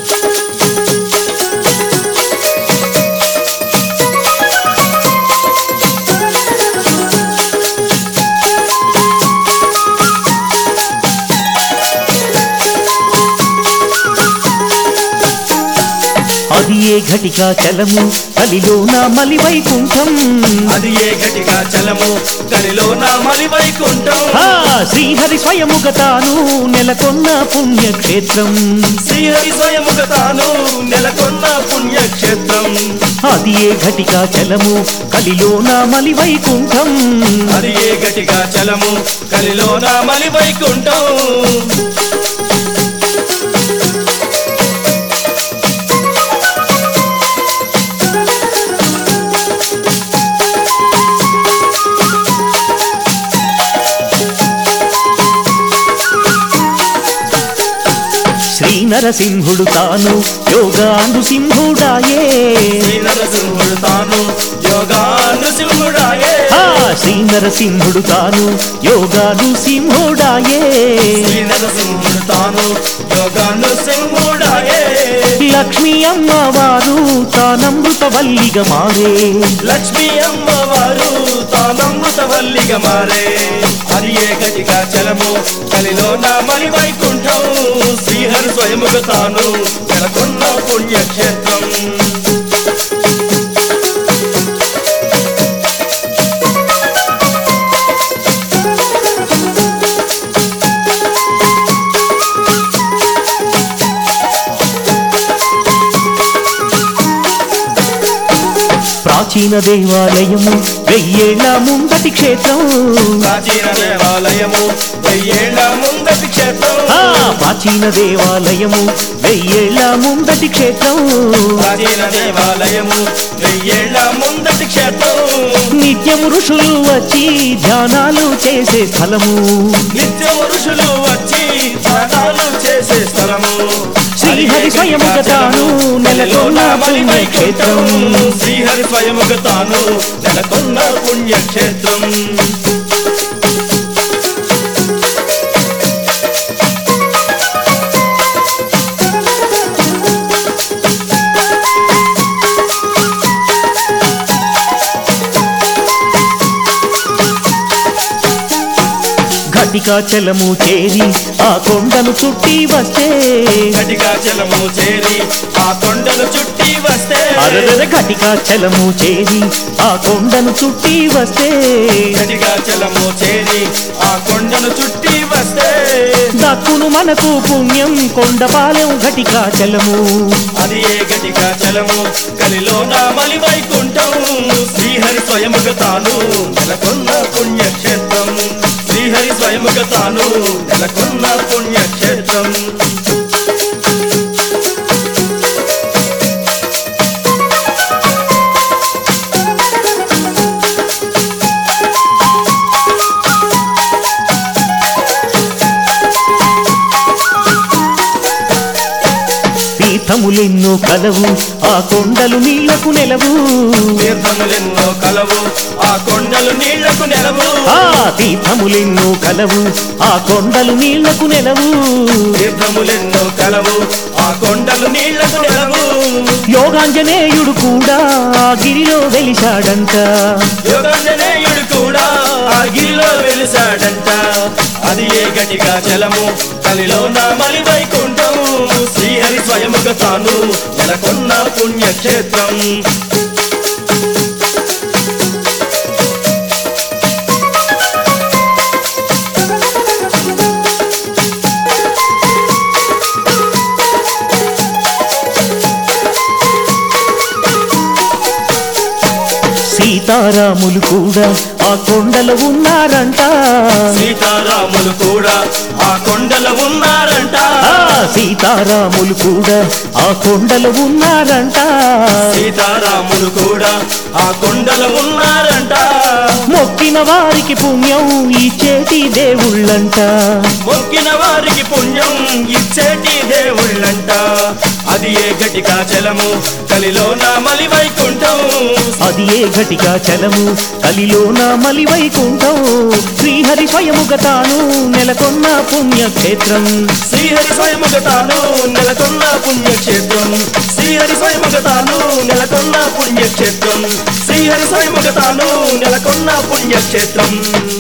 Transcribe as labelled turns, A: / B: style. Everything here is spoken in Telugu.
A: అది ఏ ఘటికా చలము కలిలోన మలి వైకుంఠం
B: అది ఏ గటిగా చలము కలిలో నా మలి వైకుంఠం
A: ఆ, శ్రీహరి స్వయముగ తాను నెలకొన్న పుణ్యక్షేత్రం
B: శ్రీహరి స్వయముగ తాను నెలకొన్న పుణ్యక్షేత్రం
A: అది ఏ ఘటికా చలము కలిలోన మలి వైకుంఠం
B: అది ఏ గటిగా చలము కలిలో నా మలి వైకుంఠం
A: శ్రీ నరసింహుడు తాను యోగాను సింహుడాయే
B: శ్రీ నరసింహుడు తాను యోగాను సింహుడాయే
A: ఆ, శ్రీ నరసింహుడు తాను యోగాను సింహుడాయే
B: శ్రీ నరసింహుడు తాను యోగాను సింహుడాయే
A: లక్ష్మీ అమ్మవారు తానమృత వల్లిగా మారే
B: లక్ష్మీ అమ్మవారు తానమృత వల్లిగా మారే అది ఏ గటిగా చలము కలిలో నా మలి వైకుంఠం శ్రీహరి స్వయముగా తాను నెలకొన్న పుణ్యక్షేత్రం
A: ప్రాచీన దేవాలయము వెయ్యేళ్ల ముందటి క్షేత్రం
B: ప్రాచీన దేవాలయము వెయ్యేళ్ల ముందటి క్షేత్రం
A: ఆ, ప్రాచీన దేవాలయము వెయ్యేళ్ల ముందటి క్షేత్రం
B: ప్రాచీన దేవాలయము వెయ్యేళ్ల ముందటి క్షేత్రం
A: నిత్యం ఋషులు వచ్చి ధ్యానాలు చేసే స్థలము
B: నిత్యం ఋషులు వచ్చి ధ్యానాలు చేసే స్థలము
A: శ్రీహరి స్వయముగ తాను నెలకొన్న పుణ్యక్షేత్రం.
B: శ్రీహరి స్వయముగ తాను నెలకొన్న పుణ్యక్షేత్రం
A: ఘటికాచలము చేరి ఆ కొండను చుట్టి వస్తే
B: గటిగా జలము చేరి ఆ కొండను చుట్టి వస్తే
A: అరదర ఘటికాచలము చేరి ఆ కొండను చుట్టి వస్తే
B: గటిగా జలము చేరి ఆ కొండను చుట్టి వస్తే
A: దక్కును మనకు పుణ్యం కొండపాలెం ఘటికాచలము
B: అది ఏ గటిగా చలము కలిలో నా మలి వైకుంఠం శ్రీహరి స్వయముగ తాను నెలకొన్న పుణ్యక్షేత్రం శ్రీహరి స్వయముగ తాను నెలకొన్న పుణ్యక్షేత్రం
A: తీర్థములెన్నో కలవు ఆ కొండలు నీళ్లకు నెలవు
B: తీర్థములెన్నో కలవు ఆ కొండలు నీళ్లకు నెలవు
A: ఆ తీర్థములెన్నో కలవు ఆ కొండలు నీళ్లకు నెలవు
B: తీర్థములెన్నో కలవు ఆ కొండలు నీళ్లకు నెలవు
A: యోగాంజనేయుడు కూడా ఆ గిరిలో వెలిశాడంట
B: యోగాంజనేయుడు కూడా ఆ గిరిలో వెలిసాడంట అది ఏ గటిగా జలము కలిలో నా మలి వైకుంఠం శ్రీహరి స్వయముగ తాను నెలకొన్న పుణ్యక్షేత్రం
A: సీతారాములు కూడా ఆ కొండలో ఉన్నారంట
B: సీతారాములు కూడా ఆ కొండల ఉన్నారంట
A: ఆ సీతారాములు కూడా ఆ కొండలో ఉన్నారంట
B: సీతారాములు కూడా ఆ కొండల ఉన్నారంట
A: మొక్కిన వారికి పుణ్యం ఇచ్చేటి దేవుళ్ళంట
B: మొక్కిన వారికి పుణ్యం ఇచ్చేటి దేవుళ్ళంట అది ఏ ఘటికాచలము కలిలోన మలి వైకుంఠం
A: అది ఏ ఘటికా చలము కలిలోన మలి వైకుంఠం శ్రీహరి స్వయముగా తాను నెలకొన్న పుణ్యక్షేత్రం
B: శ్రీహరి స్వయముగా తాను నెలకొన్న పుణ్యక్షేత్రం శ్రీహరి స్వయముగా తాను నెలకొన్న పుణ్యక్షేత్రం శ్రీహరి స్వయముగా తాను నెలకొన్న పుణ్యక్షేత్రం